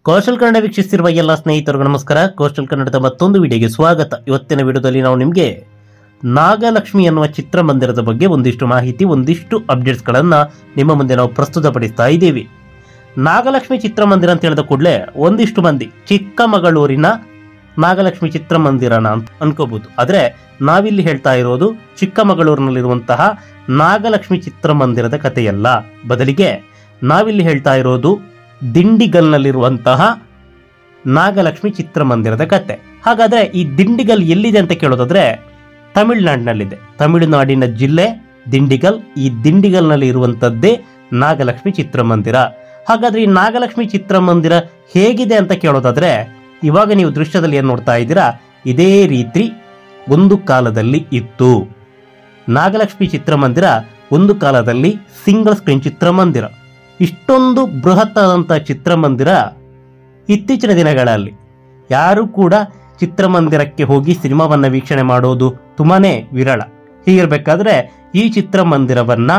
coastal Kannada ವೀಕ್ಷಿಸ್ತಿರುವ ಎಲ್ಲ ಸ್ನೇಹಿತರಿಗೂ ನಮಸ್ಕಾರ ಕೋಸ್ಟಲ್ ಕನ್ನಡದ ಮತ್ತೊಂದು ವಿಡಿಯೋಗೆ ಸ್ವಾಗತ ಇವತ್ತಿನ ವಿಡಿಯೋದಲ್ಲಿ ನಾವು ನಿಮಗೆ ನಾಗಲಕ್ಷ್ಮಿ ಎನ್ನುವ ಚಿತ್ರಮಂದಿರದ ಬಗ್ಗೆ ಒಂದಿಷ್ಟು ಮಾಹಿತಿ ಒಂದಿಷ್ಟು ಅಪ್ಡೇಟ್ಸ್ಗಳನ್ನು ನಿಮ್ಮ ಮುಂದೆ ನಾವು ಪ್ರಸ್ತುತಪಡಿಸ್ತಾ ಇದ್ದೀವಿ ನಾಗಲಕ್ಷ್ಮಿ ಚಿತ್ರಮಂದಿರ ಅಂತ ಹೇಳಿದ ಕೂಡಲೇ ಒಂದಿಷ್ಟು ಮಂದಿ ಚಿಕ್ಕಮಗಳೂರಿನ ನಾಗಲಕ್ಷ್ಮಿ ಚಿತ್ರಮಂದಿರನ ಅಂತ ಅನ್ಕೋಬಹುದು ಆದರೆ ನಾವಿಲ್ಲಿ ಹೇಳ್ತಾ ಇರೋದು ಚಿಕ್ಕಮಗಳೂರಿನಲ್ಲಿರುವಂತಹ ನಾಗಲಕ್ಷ್ಮಿ ಚಿತ್ರಮಂದಿರದ ಕಥೆಯಲ್ಲ ಬದಲಿಗೆ ನಾವಿಲ್ಲಿ ಹೇಳ್ತಾ ಇರೋದು ದಿಂಡಿಗಲ್ನಲ್ಲಿರುವಂತಹ ನಾಗಲಕ್ಷ್ಮಿ ಚಿತ್ರಮಂದಿರದ ಕತೆ ಹಾಗಾದ್ರೆ ಈ ದಿಂಡಿಗಲ್ ಎಲ್ಲಿದೆ ಅಂತ ಕೇಳೋದಾದ್ರೆ ತಮಿಳುನಾಡಿನಲ್ಲಿದೆ ತಮಿಳುನಾಡಿನ ಜಿಲ್ಲೆ ದಿಂಡಿಗಲ್ ಈ ದಿಂಡಿಗಲ್ನಲ್ಲಿ ಇರುವಂತದ್ದೇ ನಾಗಲಕ್ಷ್ಮಿ ಚಿತ್ರಮಂದಿರ ಹಾಗಾದ್ರೆ ಈ ನಾಗಲಕ್ಷ್ಮಿ ಚಿತ್ರಮಂದಿರ ಹೇಗಿದೆ ಅಂತ ಕೇಳೋದಾದ್ರೆ ಇವಾಗ ನೀವು ದೃಶ್ಯದಲ್ಲಿ ಏನು ನೋಡ್ತಾ ಇದ್ದೀರಾ ಇದೇ ರೀತಿ ಒಂದು ಕಾಲದಲ್ಲಿ ಇತ್ತು ನಾಗಲಕ್ಷ್ಮಿ ಚಿತ್ರಮಂದಿರ ಒಂದು ಕಾಲದಲ್ಲಿ ಸಿಂಗಲ್ ಸ್ಕ್ರೀನ್ ಚಿತ್ರಮಂದಿರ ಇಷ್ಟೊಂದು ಬೃಹತ್ ಆದಂಥ ಚಿತ್ರಮಂದಿರ ಇತ್ತೀಚಿನ ದಿನಗಳಲ್ಲಿ ಯಾರು ಕೂಡ ಚಿತ್ರಮಂದಿರಕ್ಕೆ ಹೋಗಿ ಸಿನಿಮಾವನ್ನ ವೀಕ್ಷಣೆ ಮಾಡೋದು ತುಂಬಾನೇ ವಿರಳ ಹೀಗಿರ್ಬೇಕಾದ್ರೆ ಈ ಚಿತ್ರಮಂದಿರವನ್ನ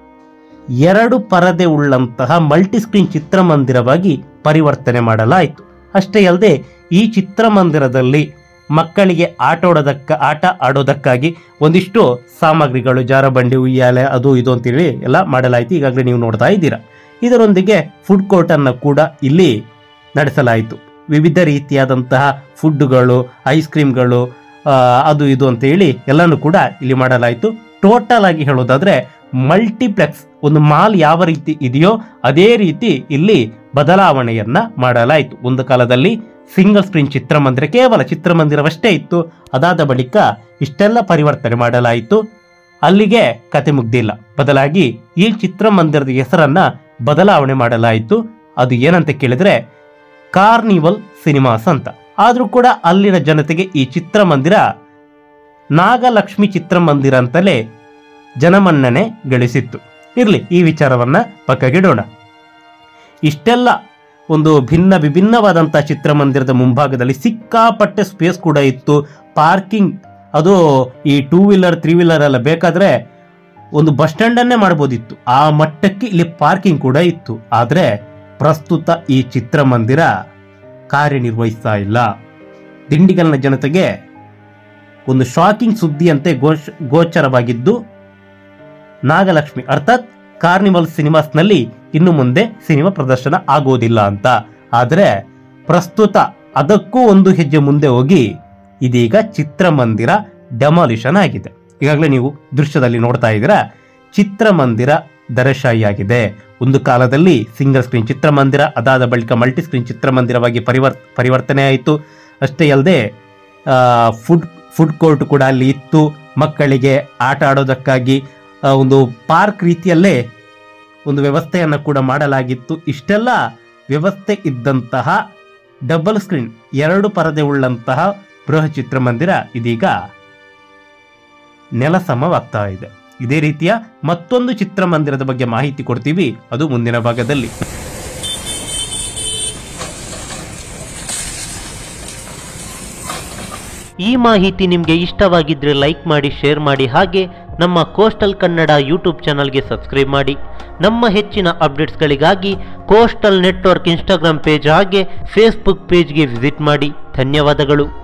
ಎರಡು ಪರದೆ ಉಳ್ಳಂತಹ ಮಲ್ಟಿ ಸ್ಕ್ರೀನ್ ಚಿತ್ರಮಂದಿರವಾಗಿ ಪರಿವರ್ತನೆ ಮಾಡಲಾಯಿತು ಅಷ್ಟೇ ಅಲ್ಲದೆ ಈ ಚಿತ್ರಮಂದಿರದಲ್ಲಿ ಮಕ್ಕಳಿಗೆ ಆಟ ಆಡೋದಕ್ಕ ಆಟ ಆಡೋದಕ್ಕಾಗಿ ಒಂದಿಷ್ಟು ಸಾಮಗ್ರಿಗಳು ಜಾರಬಂಡಿ ಉಯ್ಯಾಲೆ ಅದು ಇದು ಅಂತೇಳಿ ಎಲ್ಲ ಮಾಡಲಾಯಿತು ಈಗಾಗಲೇ ನೀವು ನೋಡ್ತಾ ಇದ್ದೀರಾ ಇದರೊಂದಿಗೆ ಫುಡ್ ಕೋರ್ಟ್ ಅನ್ನು ಕೂಡ ಇಲ್ಲಿ ನಡೆಸಲಾಯಿತು ವಿವಿಧ ರೀತಿಯಾದಂತಹ ಫುಡ್ಗಳು ಐಸ್ ಕ್ರೀಮ್ಗಳು ಆ, ಅದು ಇದು ಅಂತ ಹೇಳಿ ಎಲ್ಲನೂ ಕೂಡ ಇಲ್ಲಿ ಮಾಡಲಾಯಿತು ಟೋಟಲ್ ಆಗಿ ಹೇಳೋದಾದ್ರೆ ಮಲ್ಟಿಪ್ಲೆಕ್ಸ್ ಒಂದು ಮಾಲ್ ಯಾವ ರೀತಿ ಇದೆಯೋ ಅದೇ ರೀತಿ ಇಲ್ಲಿ ಬದಲಾವಣೆಯನ್ನ ಮಾಡಲಾಯಿತು ಒಂದು ಕಾಲದಲ್ಲಿ ಸಿಂಗಲ್ ಸ್ಕ್ರೀನ್ ಚಿತ್ರಮಂದಿರ ಕೇವಲ ಚಿತ್ರಮಂದಿರವಷ್ಟೇ ಇತ್ತು ಅದಾದ ಬಳಿಕ ಇಷ್ಟೆಲ್ಲ ಪರಿವರ್ತನೆ ಮಾಡಲಾಯಿತು ಅಲ್ಲಿಗೆ ಕತೆ ಮುಗ್ದಿಲ್ಲ ಬದಲಾಗಿ ಈ ಚಿತ್ರಮಂದಿರದ ಹೆಸರನ್ನ ಬದಲಾವಣೆ ಮಾಡಲಾಯಿತು ಅದು ಏನಂತ ಕೇಳಿದ್ರೆ ಕಾರ್ನಿವಲ್ ಸಿನಿಮಾಸ್ ಅಂತ ಆದ್ರೂ ಕೂಡ ಅಲ್ಲಿನ ಜನತೆಗೆ ಈ ಚಿತ್ರಮಂದಿರ ನಾಗಲಕ್ಷ್ಮಿ ಚಿತ್ರಮಂದಿರ ಅಂತಲೇ ಜನಮನ್ನಣೆ ಗಳಿಸಿತ್ತು ಇರ್ಲಿ ಈ ವಿಚಾರವನ್ನ ಪಕ್ಕಗಿಡೋಣ ಇಷ್ಟೆಲ್ಲ ಒಂದು ಭಿನ್ನ ವಿಭಿನ್ನವಾದಂಥ ಚಿತ್ರಮಂದಿರದ ಮುಂಭಾಗದಲ್ಲಿ ಸಿಕ್ಕಾಪಟ್ಟೆ ಸ್ಪೇಸ್ ಕೂಡ ಇತ್ತು ಪಾರ್ಕಿಂಗ್ ಅದು ಈ ಟೂ ವೀಲರ್ ತ್ರೀ ವೀಲರ್ ಎಲ್ಲ ಬೇಕಾದ್ರೆ ಒಂದು ಬಸ್ ಸ್ಟ್ಯಾಂಡನ್ನೇ ಮಾಡ್ಬೋದಿತ್ತು ಆ ಮಟ್ಟಕ್ಕೆ ಇಲ್ಲಿ ಪಾರ್ಕಿಂಗ್ ಕೂಡ ಇತ್ತು ಆದರೆ ಪ್ರಸ್ತುತ ಈ ಚಿತ್ರಮಂದಿರ ಕಾರ್ಯನಿರ್ವಹಿಸ್ತಾ ಇಲ್ಲ ದಿಂಡಿಗಲ್ನ ಜನತೆಗೆ ಒಂದು ಶಾಕಿಂಗ್ ಸುದ್ದಿಯಂತೆ ಗೋಚ ಗೋಚರವಾಗಿದ್ದು ನಾಗಲಕ್ಷ್ಮಿ ಅರ್ಥಾತ್ ಕಾರ್ನಿವಲ್ ಸಿನಿಮಾಸ್ನಲ್ಲಿ ಇನ್ನು ಮುಂದೆ ಸಿನಿಮಾ ಪ್ರದರ್ಶನ ಆಗೋದಿಲ್ಲ ಅಂತ ಆದರೆ ಪ್ರಸ್ತುತ ಅದಕ್ಕೂ ಒಂದು ಹೆಜ್ಜೆ ಮುಂದೆ ಹೋಗಿ ಇದೀಗ ಚಿತ್ರಮಂದಿರ ಡೆಮಾಲಿಷನ್ ಆಗಿದೆ ಈಗಾಗಲೇ ನೀವು ದೃಶ್ಯದಲ್ಲಿ ನೋಡ್ತಾ ಇದ್ದೀರಾ ಚಿತ್ರಮಂದಿರ ದರಶಾಹಿಯಾಗಿದೆ ಒಂದು ಕಾಲದಲ್ಲಿ ಸಿಂಗಲ್ ಸ್ಕ್ರೀನ್ ಚಿತ್ರಮಂದಿರ ಅದಾದ ಬಳಿಕ ಮಲ್ಟಿ ಸ್ಕ್ರೀನ್ ಚಿತ್ರಮಂದಿರವಾಗಿ ಪರಿವರ್ ಪರಿವರ್ತನೆ ಆಯಿತು ಅಷ್ಟೇ ಅಲ್ಲದೆ ಫುಡ್ ಫುಡ್ ಕೋರ್ಟ್ ಕೂಡ ಅಲ್ಲಿ ಇತ್ತು ಮಕ್ಕಳಿಗೆ ಆಟ ಆಡೋದಕ್ಕಾಗಿ ಆ, ಒಂದು ಪಾರ್ಕ್ ರೀತಿಯಲ್ಲೇ ಒಂದು ವ್ಯವಸ್ಥೆಯನ್ನು ಕೂಡ ಮಾಡಲಾಗಿತ್ತು ಇಷ್ಟೆಲ್ಲ ವ್ಯವಸ್ಥೆ ಇದ್ದಂತಹ ಡಬಲ್ ಸ್ಕ್ರೀನ್ ಎರಡು ಪರದೆ ಉಳ್ಳಂತಹ ಬೃಹತ್ ಚಿತ್ರಮಂದಿರ ಇದೀಗ ನೆಲಸಮವಾಗ್ತಾ ಇದೆ ಇದೇ ರೀತಿಯ ಮತ್ತೊಂದು ಚಿತ್ರಮಂದಿರದ ಬಗ್ಗೆ ಮಾಹಿತಿ ಕೊಡ್ತೀವಿ ಅದು ಮುಂದಿನ ಭಾಗದಲ್ಲಿ ಈ ಮಾಹಿತಿ ನಿಮಗೆ ಇಷ್ಟವಾಗಿದ್ದರೆ ಲೈಕ್ ಮಾಡಿ ಶೇರ್ ಮಾಡಿ ಹಾಗೆ ನಮ್ಮ ಕೋಸ್ಟಲ್ ಕನ್ನಡ ಯೂಟ್ಯೂಬ್ ಚಾನಲ್ಗೆ ಸಬ್ಸ್ಕ್ರೈಬ್ ಮಾಡಿ ನಮ್ಮ ಹೆಚ್ಚಿನ ಅಪ್ಡೇಟ್ಸ್ಗಳಿಗಾಗಿ ಕೋಸ್ಟಲ್ ನೆಟ್ವರ್ಕ್ ಇನ್ಸ್ಟಾಗ್ರಾಮ್ ಪೇಜ್ ಹಾಗೆ ಫೇಸ್ಬುಕ್ ಪೇಜ್ಗೆ ವಿಸಿಟ್ ಮಾಡಿ ಧನ್ಯವಾದಗಳು